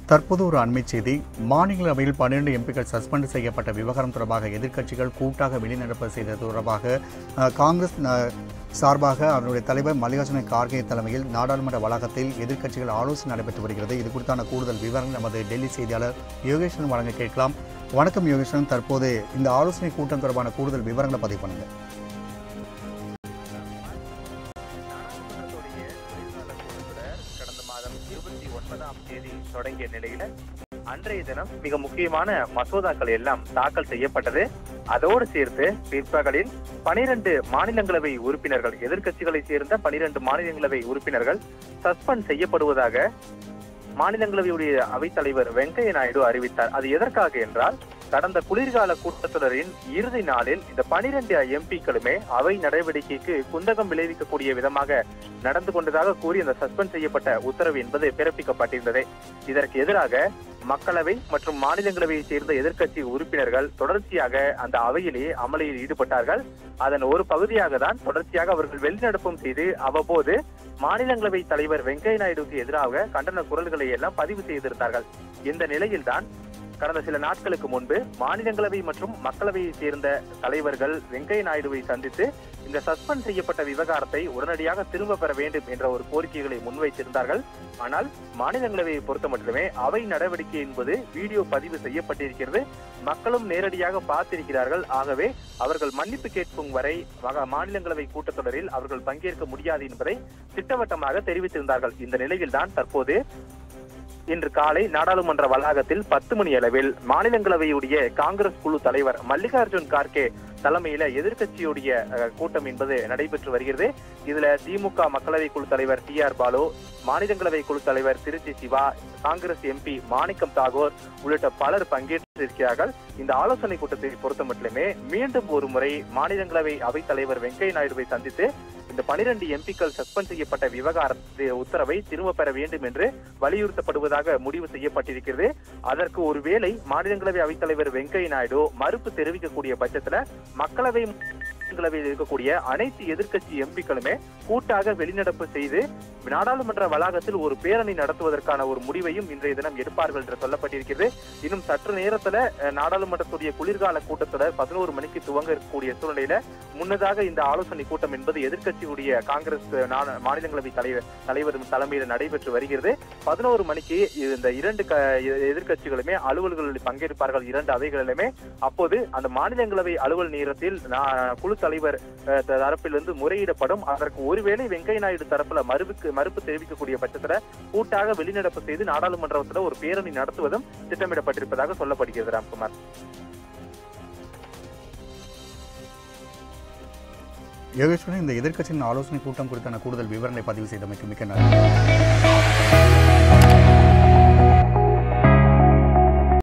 தற்போது ஒரு அண்மை செய்தி மாநிலங்களவையில் பன்னிரண்டு எம்பிக்கள் சஸ்பெண்ட் செய்யப்பட்ட விவகாரம் தொடர்பாக எதிர்க்கட்சிகள் கூட்டாக வெளிநடப்பு செய்தது தொடர்பாக அஹ், காங்கிரஸ் அஹ், சார்பாக அவருடைய தலைவர் மல்லிகார்ஜுன கார்கே தலைமையில் நாடாளுமன்ற வளாகத்தில் எதிர்க்கட்சிகள் ஆலோசனை நடைபெற்று வருகிறது இது குறித்தான கூடுதல் விவரங்கள் நமது டெல்லி செய்தியாளர் யோகேஸ்வரன் வழங்க கேட்கலாம் வணக்கம் யோகேஸ்வரன் தற்போது இந்த ஆலோசனை கூட்டம் தொடர்பான கூடுதல் விவரங்களை பதிவு பண்ணுங்க நாடாளுமன்றத்துடைய குளிர்கால கூட்டத்தொடர் கடந்த மாதம் இருபத்தி ஒன்பதாம் தேதி தொடங்கிய நிலையில அன்றைய தினம் மிக முக்கியமான மசோதாக்கள் எல்லாம் தாக்கல் செய்யப்பட்டது அதோடு சேர்த்து பிற்பகலில் பனிரெண்டு மாநிலங்களவை உறுப்பினர்கள் எதிர்க்கட்சிகளை சேர்ந்த பனிரெண்டு மாநிலங்களவை உறுப்பினர்கள் சஸ்பெண்ட் செய்யப்படுவதாக மாநிலங்களவையுடைய அவைத்தலைவர் வெங்கையா நாயுடு அறிவித்தார் அது எதற்காக என்றால் கடந்த குளிர்கால கூட்டத்தொடரின் இறுதி நாளில் இந்த பனிரெண்டு எம்பிக்களுமே அவை நடவடிக்கைக்கு குந்தகம் விளைவிக்கக்கூடிய விதமாக நடந்து கொண்டதாக கூறி அந்த சஸ்பெண்ட் செய்யப்பட்ட உத்தரவு என்பது பிறப்பிக்கப்பட்டிருந்தது இதற்கு எதிராக மக்களவை மற்றும் மாநிலங்களவையை சேர்ந்த எதிர்க்கட்சி உறுப்பினர்கள் தொடர்ச்சியாக அந்த அவையிலேயே அமளியில் ஈடுபட்டார்கள் அதன் ஒரு பகுதியாக தான் தொடர்ச்சியாக அவர்கள் வெளிநடப்பும் செய்து அவ்வப்போது மாநிலங்களவை தலைவர் வெங்கையா நாயுடுவுக்கு எதிராக கண்டன குரல்களை எல்லாம் பதிவு செய்திருந்தார்கள் இந்த நிலையில்தான் கடந்த சில நாட்களுக்கு முன்பு மாநிலங்களவை மற்றும் மக்களவையை சேர்ந்த தலைவர்கள் வெங்கையா நாயுடுவை சந்தித்து இந்த சஸ்பெண்ட் செய்யப்பட்ட விவகாரத்தை உடனடியாக திரும்ப பெற வேண்டும் என்ற ஒரு கோரிக்கைகளை முன்வைத்திருந்தார்கள் ஆனால் மாநிலங்களவையை பொறுத்த மட்டுமே அவை நடவடிக்கை என்பது வீடியோ பதிவு செய்யப்பட்டிருக்கிறது மக்களும் நேரடியாக பார்த்திருக்கிறார்கள் ஆகவே அவர்கள் மன்னிப்பு கேட்கும் வரை வக- மாநிலங்களவை கூட்டத்தொடரில் அவர்கள் பங்கேற்க முடியாது என்பதை திட்டவட்டமாக தெரிவித்திருந்தார்கள் இந்த நிலையில்தான் தற்போது இன்று காலை நாடாளுமன்ற வளாகத்தில் பத்து மணி அளவில் மாநிலங்களவையுடைய காங்கிரஸ் குழு தலைவர் மல்லிகார்ஜுன் கார்கே தலைமையில எதிர்க்கட்சியுடைய அஹ், கூட்டம் என்பது நடைபெற்று வருகிறது இதுல திமுக மக்களவை குழு தலைவர் டி ஆர் பாலு மாநிலங்களவை குழு தலைவர் திருச்சி சிவா காங்கிரஸ் எம்பி மாணிக்கம் தாகூர் உள்ளிட்ட பலர் பங்கேற்றிருக்கிறார்கள் இந்த ஆலோசனை கூட்டத்தை பொறுத்த மட்டுமே மீண்டும் ஒரு முறை மாநிலங்களவை அவைத் தலைவர் வெங்கையா நாயுடுவை சந்தித்து இந்த பனிரெண்டு எம்பிக்கள் சஸ்பெண்ட் செய்யப்பட்ட விவகாரத்து உத்தரவை திரும்ப பெற வேண்டும் என்று வலியுறுத்தப்படுவதாக முடிவு செய்யப்பட்டிருக்கிறது அதற்கு ஒருவேளை மாநிலங்களவை அவைத்தலைவர் வெங்கையா நாயுடு மறுப்பு தெரிவிக்கக்கூடிய பட்சத்துல மக்களவை மாநிலங்களவையில் இருக்கக்கூடிய அனைத்து எதிர்க்கட்சி எம்பிக்களுமே கூட்டாக வெளிநடப்பு செய்து நாடாளுமன்ற வளாகத்தில் ஒரு பேரணி நடத்துவதற்கான ஒரு முடிவையும் இன்றைய தினம் எடுப்பார்கள் என்று சொல்லப்பட்டிருக்கிறது இன்னும் சற்று நேரத்துல அஹ், நாடாளுமன்றத்துடைய குளிர்கால கூட்டத்தொடர் பதினோரு மணிக்கு துவங்க இருக்கக்கூடிய சூழ்நிலையில முன்னதாக இந்த ஆலோசனை கூட்டம் என்பது எதிர்க்கட்சியுடைய காங்கிரஸ் அஹ், நா- மாநிலங்களவை தலைவர் தலைவர் தலைமையில் நடைபெற்று வருகிறது பதினோரு மணிக்கு இந்த இரண்டு க- எதிர்க்கட்சிகளுமே அலுவல்களில் பங்கேற்பார்கள் இரண்டு அவைகளிலுமே அப்போது அந்த மாநிலங்களவை அலுவல் நேரத்தில் நா- குழு தலைவர் அஹ், தரப்பிலிருந்து முறையிடப்படும் அதற்கு ஒருவேளை வெங்கையா நாயுடு தரப்புல மறுப்புக்கு மறுப்பு தெரிவிக்கக்கூடிய பட்சத்துல கூட்டாக வெளிநடப்பு செய்து நாடாளுமன்றத்துல ஒரு பேரணி நடத்துவதும் திட்டமிடப்பட்டிருப்பதாக சொல்லப்படுகிறது ராம்குமார் யோகேஸ்வரன் இந்த எதிர்க்கட்சியின் ஆலோசனை கூட்டம் குறித்தான கூடுதல் விவரங்களை பதிவு செய்தமைக்கு மிக்க நன்றி